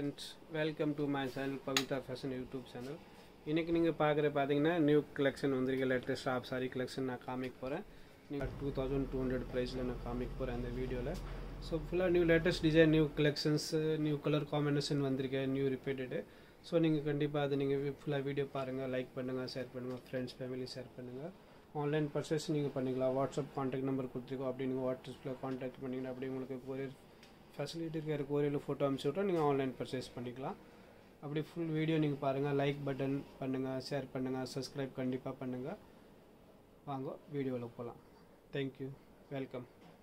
friends welcome to my channel Pavitha fashion YouTube channel இன்றைக்கி நீங்கள் பார்க்குற பார்த்தீங்கன்னா நியூ கலெக்ஷன் வந்திருக்க லேட்டஸ்ட் ஆப் சாரி கலெக்ஷன் நான் காமிக்க போகிறேன் நீங்கள் டூ தௌசண்ட் டூ ஹண்ட்ரட் ப்ரைஸில் நான் காமிக்க போகிறேன் அந்த வீடியோவில் ஸோ ஃபுல்லாக new latest design new collections new colour combination வந்திருக்கேன் நியூ ரிப்பீட்டடு ஸோ நீங்கள் கண்டிப்பாக அதை நீங்கள் ஃபுல்லாக வீடியோ பாருங்கள் லைக் பண்ணுங்கள் ஷேர் பண்ணுங்கள் ஃப்ரெண்ட்ஸ் ஃபேமிலி ஷேர் பண்ணுங்கள் ஆன்லைன் பர்ச்சேஸ் நீங்கள் பண்ணிக்கலாம் வாட்ஸ்அப் காண்டாக்ட் நம்பர் கொடுத்துருக்கோம் அப்படி நீங்கள் வாட்ஸ்அப்பில் காண்டாக்ட் பண்ணிங்கன்னா அப்படி உங்களுக்கு கொரியர் ஃபெசிலிட்டி இருக்கிற கோரியில் ஃபோட்டோ அனுப்பிச்சி விட்டா நீங்கள் ஆன்லைன் பர்ச்சேஸ் பண்ணிக்கலாம் அப்படி ஃபுல் வீடியோ நீங்கள் பாருங்கள் லைக் பட்டன் பண்ணுங்கள் ஷேர் பண்ணுங்கள் சப்ஸ்கிரைப் கண்டிப்பாக பண்ணுங்கள் வாங்க வீடியோவில் போகலாம் தேங்க்யூ வெல்கம்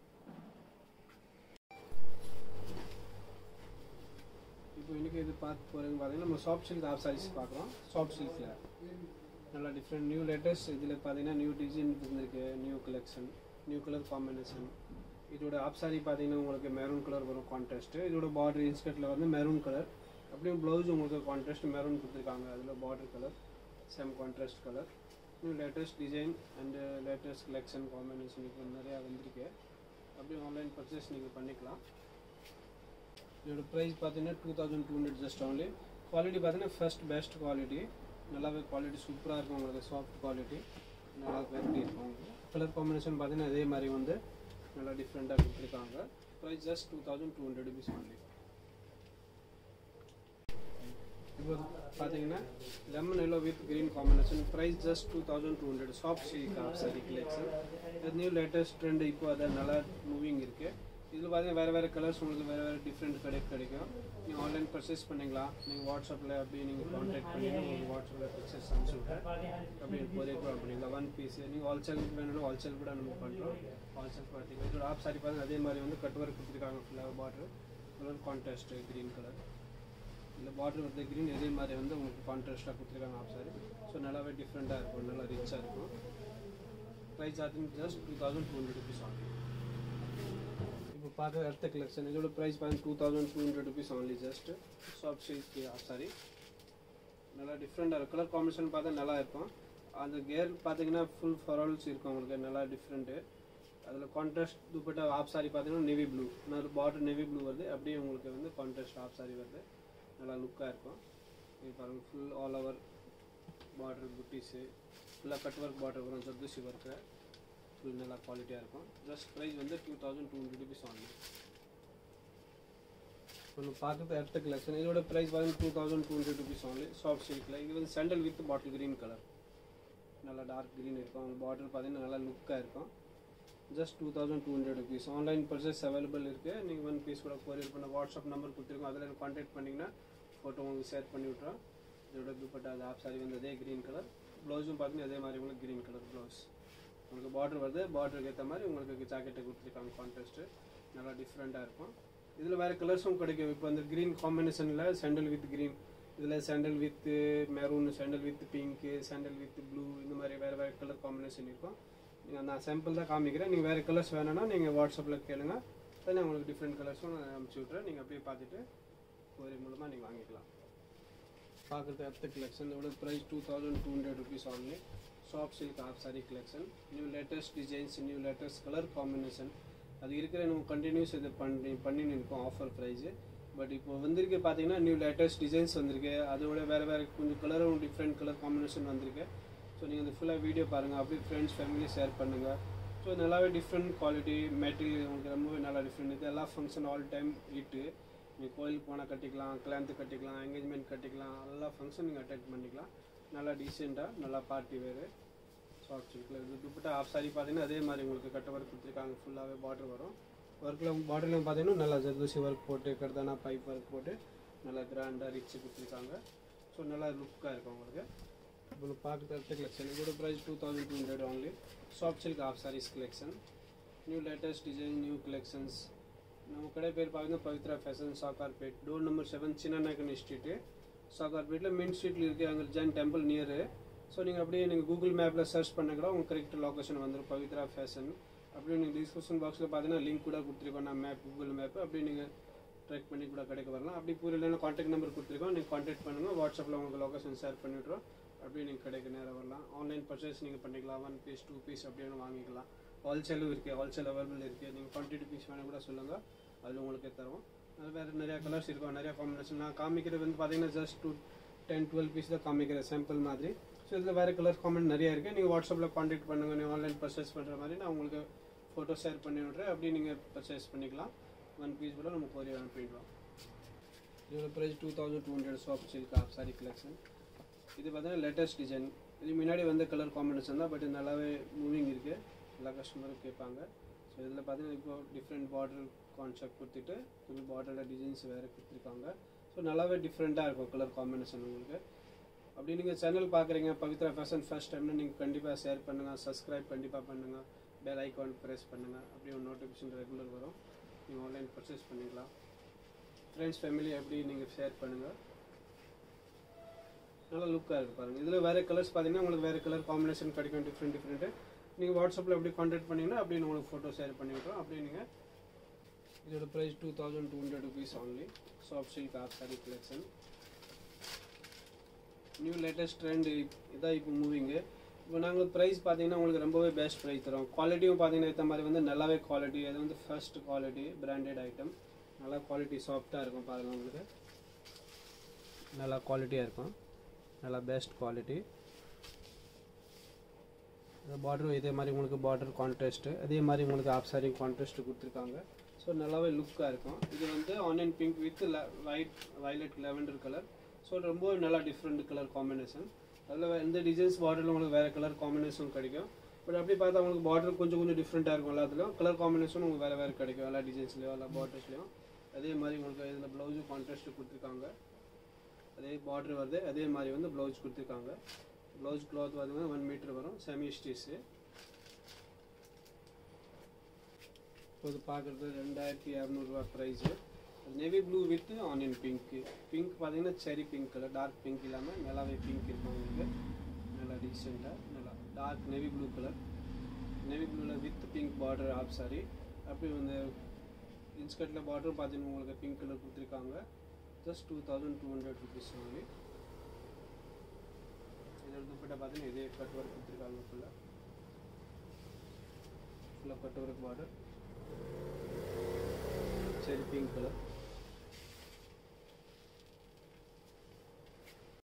இப்போ இன்றைக்கி இது பார்த்து போகிறதுன்னு பார்த்தீங்கன்னா நம்ம சாஃப்ட் சில்க் ஆஃப் சாரீஸ் பார்க்கலாம் சாஃப்ட் சில்கில் நல்லா டிஃப்ரெண்ட் நியூ லேட்டஸ்ட் இதில் பார்த்தீங்கன்னா நியூ டிசைன் இருந்திருக்கு new collection new colour combination இதோட ஆப் சாரி பார்த்தீங்கன்னா உங்களுக்கு மெரூன் கலர் வரும் கான்ட்ராஸ்ட்டு இதோட பார்டர் இன்ஸ்கர்ட்டில் வந்து மெரூன் கலர் அப்படியும் ப்ளவுஸ் உங்களுக்கு கான்ட்ராஸ்ட் மெரூன் கொடுத்துருக்காங்க அதில் border colour same contrast colour new latest design and latest collection combination இப்போ நிறையா வந்திருக்கு அப்படியே ஆன்லைன் பர்ச்சேஸ் நீங்கள் பண்ணிக்கலாம் இதோட ப்ரைஸ் பார்த்தீங்கன்னா two thousand two hundred just only quality பார்த்தீங்கன்னா ஃபர்ஸ்ட் பெஸ்ட் குவாலிட்டி நல்லாவே குவாலிட்டி சூப்பராக இருக்கும் உங்களுக்கு சாஃப்ட் குவாலிட்டி நல்லா வெரைட்டி இருக்கும் உங்களுக்கு கலர் காம்பினேஷன் பார்த்தீங்கன்னா அதே மாதிரி வந்து நல்லா டிஃப்ரெண்ட்டாக கொடுத்துருக்காங்க price just two thousand two hundred rupees only இப்போ பார்த்தீங்கன்னா lemon yellow with green combination price just two thousand two hundred soft silk of sari collection இது நியூ லேட்டஸ்ட் ட்ரெண்ட் இப்போ அதை நல்லா மூவிங் இருக்குது இதில் பார்த்தீங்கன்னா வேறு வேறு கலர்ஸ் உங்களுக்கு வேறு வேறு டிஃப்ரெண்ட் கடை கிடைக்கும் நீங்கள் ஆன்லைன் பர்ச்சேஸ் பண்ணிக்கலாம் நீங்கள் வாட்ஸ்அப்பில் அப்படியே நீங்கள் கான்டாக்ட் பண்ணி உங்களுக்கு வாட்ஸ்அப்பில் பர்ச்சேஸ் அனுப்பிச்சுட்டு அப்படியே கொரியர் கூட பண்ணிக்கலாம் ஒன் பீஸ் நீங்கள் ஹோல்சேல் வேணும்னா ஹோல்சேல் கூட நம்ம பண்ணுறோம் ஹோல்சேல் பார்த்தீங்கன்னா இதோட ஆப் சாரி பார்த்தீங்கன்னா அதே மாதிரி வந்து கட் ஒர்க் கொடுத்துருக்காங்க ஃபுல்லாக border colour contrast green colour இந்த பார்டர் வந்து க்ரீன் இதே மாதிரி வந்து உங்களுக்கு கான்ட்ராஸ்ட்டாக கொடுத்துருக்காங்க ஆப் சாரி ஸோ நல்லாவே டிஃப்ரெண்ட்டாக இருக்கும் நல்லா ரிச்சாக இருக்கும் ப்ரைஸ் ஆத்திங் just two thousand two hundred rupees ஆகும் இப்போ பார்க்குற அடுத்த கலெக்ஷன் இதோட ப்ரைஸ் பார்த்தீங்கன்னா two thousand two hundred rupees only just soft silk sari நல்லா டிஃப்ரெண்ட்டாக இருக்கும் கலர் காம்பினேஷன் பார்த்தா நல்லா இருக்கும் அந்த கேர் பார்த்தீங்கன்னா ஃபுல் ஃபரால்ஸ் இருக்கும் உங்களுக்கு நல்லா டிஃப்ரெண்ட்டு அதில் கான்ட்ராஸ்ட் துப்பட்டா ஆப் சாரி பார்த்தீங்கன்னா நெவி ப்ளூ நல்ல பார்டர் நெவி ப்ளூ வருது அப்படியே உங்களுக்கு வந்து கான்ட்ராஸ்ட் ஆப் சாரி வருது நல்லா லுக்காக இருக்கும் இது பாருங்கள் ஃபுல் ஆல் ஓவர் பார்டர் புட்டிஸு ஃபுல்லாக கட் ஒர்க் பார்டர் வரும் ஜர்தூசி ஒர்க்கு ஃபுல் நல்லா குவாலிட்டியாக இருக்கும் ஜஸ்ட் ப்ரைஸ் வந்து two thousand two hundred rupees only ஒன்று பார்க்குறது அடுத்த கலெக்ஷன் இதோட ப்ரைஸ் பார்த்தீங்கன்னா two thousand two hundred rupees only soft சில்கில் இது வந்து sandal with bottle green colour நல்லா டார்க் க்ரீன் இருக்கும் அவங்க பாட்டில் பார்த்தீங்கன்னா நல்லா லுக்காக இருக்கும் just two thousand two hundred rupees online purchase available இருக்குது நீங்கள் ஒன் பீஸ் கூட கொரியர் பண்ண வாட்ஸ்அப் நம்பர் கொடுத்துருக்கோம் அதில் கான்டாக்ட் பண்ணிங்கன்னா ஃபோட்டோ உங்களுக்கு ஷேர் பண்ணி விட்றோம் இதோட துப்பட்டா அது ஆப் சாரி வந்து அதே க்ரீன் கலர் ப்ளவுஸும் பார்த்தீங்கன்னா அதே மாதிரி உங்களுக்கு க்ரீன் கலர் ப்ளவுஸ் உங்களுக்கு பார்டர் வருது பார்டருக்கு ஏற்ற மாதிரி உங்களுக்கு ஜாக்கெட்டை கொடுத்துருக்காங்க கான்ட்ராஸ்ட்டு நல்லா டிஃப்ரெண்ட்டாக இருக்கும் இதில் வேறு கலர்ஸும் கிடைக்கும் இப்போ அந்த க்ரீன் காம்பினேஷனில் சாண்டல் வித் க்ரீன் இதில் sandal with maroon sandal with pink sandal with blue இந்த மாதிரி வேறு வேறு கலர் காம்பினேஷன் இருக்கும் நீங்கள் நான் சாம்பிள் தான் காமிக்கிறேன் நீங்கள் வேறு கலர்ஸ் வேணும்னா நீங்கள் வாட்ஸ்அப்பில் கேளுங்க அதை நான் உங்களுக்கு டிஃப்ரெண்ட் கலர்ஸும் நான் அனுப்பிச்சி விட்றேன் நீங்கள் அப்படியே பார்த்துட்டு கொரியர் மூலமாக நீங்கள் வாங்கிக்கலாம் பார்க்குறது அடுத்த கலெக்ஷன் இதோட price two thousand two hundred rupees only soft silk of sari collection new latest designs new latest colour combination அது இருக்கிற நம்ம கண்டினியூஸ் இது பண்ணி பண்ணின்னு இருக்கோம் ஆஃபர் ப்ரைஸு பட் இப்போ வந்திருக்கு பார்த்தீங்கன்னா நியூ லேட்டஸ்ட் டிசைன்ஸ் வந்திருக்கு அதோட வேறு வேறு கொஞ்சம் கலரும் டிஃப்ரெண்ட் கலர் காம்பினேஷன் வந்திருக்கு ஸோ நீங்கள் இந்த ஃபுல்லாக வீடியோ பாருங்கள் அப்படியே ஃப்ரெண்ட்ஸ் ஃபேமிலி ஷேர் பண்ணுங்கள் ஸோ நல்லாவே டிஃப்ரெண்ட் குவாலிட்டி மெட்டீரியல் உங்களுக்கு ரொம்பவே நல்லா டிஃப்ரெண்ட் இது எல்லா ஃபங்க்ஷன் ஆல் டைம் ஹிட்டு நீங்கள் கோயிலுக்கு போனால் கட்டிக்கலாம் கல்யாணத்துக்கு கட்டிக்கலாம் என்கேஜ்மெண்ட் கட்டிக்கலாம் எல்லா ஃபங்க்ஷன் நீங்கள் அட்டென்ட் பண்ணிக்கலாம் நல்லா டீசெண்டாக நல்லா பார்ட்டி வேறு ஷார்ட் சில்கில் இது துப்பட்டா ஆஃப் சாரி பார்த்தீங்கன்னா அதே மாதிரி உங்களுக்கு கட்ட ஒர்க் கொடுத்துருக்காங்க ஃபுல்லாகவே பார்டர் வரும் ஒர்க்கில் பார்டர்லையும் பார்த்தீங்கன்னா நல்லா ஜர்தூசி ஒர்க் போட்டு கர்தானா பைப் ஒர்க் போட்டு நல்லா கிராண்டாக ரிச்சு கொடுத்துருக்காங்க ஸோ நல்லா லுக்காக இருக்கும் உங்களுக்கு இப்போ பார்க்குறது அடுத்த கலெக்ஷன் இதோட price two thousand two hundred only soft silk of saris collection new latest design new collections நம்ம கடை பேர் பார்த்தீங்கன்னா Pavithra fashion Sowcarpet door number seven Chinna Naicken street சாக்கார்பேட்டில் main ஸ்ட்ரீட்டில் இருக்குது அங்கே ஜெயின் டெம்பிள் நியரு ஸோ நீங்கள் அப்படியே நீங்கள் கூகுள் மேப்பில் சர்ச் பண்ண கூட உங்களுக்கு கரெக்ட் லொக்கேஷன் வந்துடும் பவித்ரா ஃபேஷன் அப்படியே நீங்கள் டிஸ்கிரிப்ஷன் பாக்ஸில் பார்த்தீங்கன்னா லிங்க் கூட கொடுத்துருக்கோம் நான் மேப் கூகுள் மேப் அப்படியே நீங்கள் ட்ராக் பண்ணி கூட கடைக்கு வரலாம் அப்படி புரியலன்னா கான்டாக்ட் நம்பர் கொடுத்துருக்கோம் நீங்கள் கான்டாக்ட் பண்ணுங்கள் வாட்ஸ்அப்பில் உங்களுக்கு லொக்கேஷன் ஷேர் பண்ணி விட்றோம் அப்படியே நீங்கள் கடைக்கு நேராக வரலாம் ஆன்லைன் பர்ச்சேஸ் நீங்கள் பண்ணிக்கலாம் ஒன் பீஸ் டூ பீஸ் அப்படின்னு வாங்கிக்கலாம் ஹோல்சேலும் இருக்குது ஹோல்சேல் அவைலபிள் இருக்குது நீங்கள் குவான்டிட்டி பீஸ் வேணும் கூட சொல்லுங்கள் அதில் உங்களுக்கு தருவோம் அது வேறு நிறையா கலர்ஸ் இருக்கும் நிறையா காம்பினேஷன் நான் காமிக்கிறது வந்து பார்த்தீங்கன்னா just two ten twelve piece தான் காமிக்கிறேன் சாம்பிள் மாதிரி ஸோ இதில் வேறு கலர் காமெண்ட் நிறைய இருக்குது நீங்கள் வாட்ஸ்அப்பில் காண்டாக்ட் பண்ணுங்கள் நீங்கள் ஆன்லைன் பர்ச்சேஸ் பண்ணுற மாதிரி நான் உங்களுக்கு ஃபோட்டோ ஷேர் பண்ணி விட்றேன் அப்படியே நீங்கள் பர்ச்சேஸ் பண்ணிக்கலாம் ஒன் பீஸ் கூட நம்ம கொரியர் அனுப்பிடுவோம் இதோட price two thousand two hundred soft silk of sari collection இது பார்த்தீங்கன்னா லேட்டஸ்ட் டிசைன் இது முன்னாடி வந்த கலர் காம்பினேஷன் தான் பட் நல்லாவே மூவிங் இருக்குது எல்லா கஸ்டமரும் கேட்பாங்க ஸோ இதில் பார்த்தீங்கன்னா இப்போ டிஃப்ரெண்ட் பார்டர் கான்செப்ட் கொடுத்துட்டு கொஞ்சம் பார்டரில் டிசைன்ஸ் வேறு கொடுத்துருக்காங்க ஸோ நல்லாவே டிஃப்ரெண்ட்டாக இருக்கும் கலர் காம்பினேஷன் உங்களுக்கு அப்படி நீங்கள் சேனல் பார்க்குறீங்க பவித்ரா ஃபேஷன் ஃபர்ஸ்ட் டைம்னா நீங்கள் கண்டிப்பாக ஷேர் பண்ணுங்கள் சப்ஸ்கிரைப் கண்டிப்பாக பண்ணுங்கள் பெல் ஐக்கான் ப்ரெஸ் பண்ணுங்கள் அப்படியே ஒரு நோட்டிஃபிகேஷன் ரெகுலர் வரும் நீங்கள் ஆன்லைன் பர்ச்சேஸ் பண்ணிக்கலாம் ஃப்ரெண்ட்ஸ் ஃபேமிலி எப்படி நீங்கள் ஷேர் பண்ணுங்கள் நல்லா லுக்காக இருக்குது பாருங்கள் இதில் வேறு கலர்ஸ் பார்த்தீங்கன்னா உங்களுக்கு வேறு கலர் காம்பினேஷன் கிடைக்கும் டிஃப்ரெண்ட் டிஃப்ரெண்ட்டு நீங்கள் வாட்ஸ்அப்பில் எப்படி கான்டாக்ட் பண்ணிங்கன்னா அப்படியே நான் உங்களுக்கு ஃபோட்டோ ஷேர் பண்ணி விட்றோம் அப்படியே நீங்கள் இதோட price two thousand two hundred rupees only soft silk of sari collection new latest trend இதான் இப்போ மூவிங்கு இப்போ நாங்கள் ப்ரைஸ் பார்த்தீங்கன்னா உங்களுக்கு ரொம்பவே பெஸ்ட் ப்ரைஸ் தரோம் குவாலிட்டியும் பார்த்தீங்கன்னா ஏற்ற மாதிரி வந்து நல்லாவே குவாலிட்டி அது வந்து ஃபர்ஸ்ட் குவாலிட்டி பிராண்டட் ஐட்டம் நல்லா குவாலிட்டி சாஃப்டாக இருக்கும் பாருங்கள் உங்களுக்கு நல்லா குவாலிட்டியாக இருக்கும் நல்லா பெஸ்ட் குவாலிட்டி பார்டரும் இதே மாதிரி உங்களுக்கு பார்டர் கான்ட்ராஸ்ட்டு அதே மாதிரி உங்களுக்கு ஆப் சாரி கான்ட்ராஸ்ட் கொடுத்துருக்காங்க ஸோ நல்லாவே லுக்காக இருக்கும் இது வந்து onion pink with white violet lavender colour so ரொம்ப நல்லா டிஃப்ரெண்ட் கலர் காம்பினேஷன் அதில் எந்த டிசைன்ஸ் பார்டரில் உங்களுக்கு வேறு கலர் காம்பினேஷன் கிடைக்கும் பட் அப்படி பார்த்தா உங்களுக்கு பார்டர் கொஞ்சம் கொஞ்சம் டிஃப்ரெண்ட்டாக இருக்கும் எல்லாத்துலையும் கலர் காம்பினேஷன் உங்களுக்கு வேறு வேறு கிடைக்கும் எல்லா டிசைன்ஸ்லையும் எல்லா பார்டர்ஸ்லையும் அதே மாதிரி உங்களுக்கு இதில் ப்ளவுஸும் கான்ட்ராஸ்ட் கொடுத்துருக்காங்க அதே பார்டர் வருது அதே மாதிரி வந்து ப்ளவுஸ் கொடுத்துருக்காங்க ப்ளவுஸ் கிளாத் பார்த்தீங்கன்னா ஒன் மீட்டர் வரும் செமி ஸ்டிச்சு இது பார்க்குறது ரெண்டாயிரத்தி இரநூறுவா price navy blue with onion pink pink பார்த்தீங்கன்னா cherry pink colour dark pink இல்லாமல் நல்லாவே பிங்க் இருக்கும் உங்களுக்கு நல்லா டீசெண்டாக நல்லா dark navy blue colour navy ப்ளூவில் with pink border of sari அப்படி வந்து இன்ஸ்கர்ட்டில் பார்டரும் பார்த்தீங்கன்னா உங்களுக்கு பிங்க் கலர் கொடுத்துருக்காங்க just two thousand two hundred rupees only இதில் துப்பட்டா பார்த்தீங்கன்னா இதே கட் ஒர்க் கொடுத்துருக்காங்க ஃபுல்லாக ஃபுல்லாக கட் ஒர்க் பார்டர் சரி பிங்க் கலர்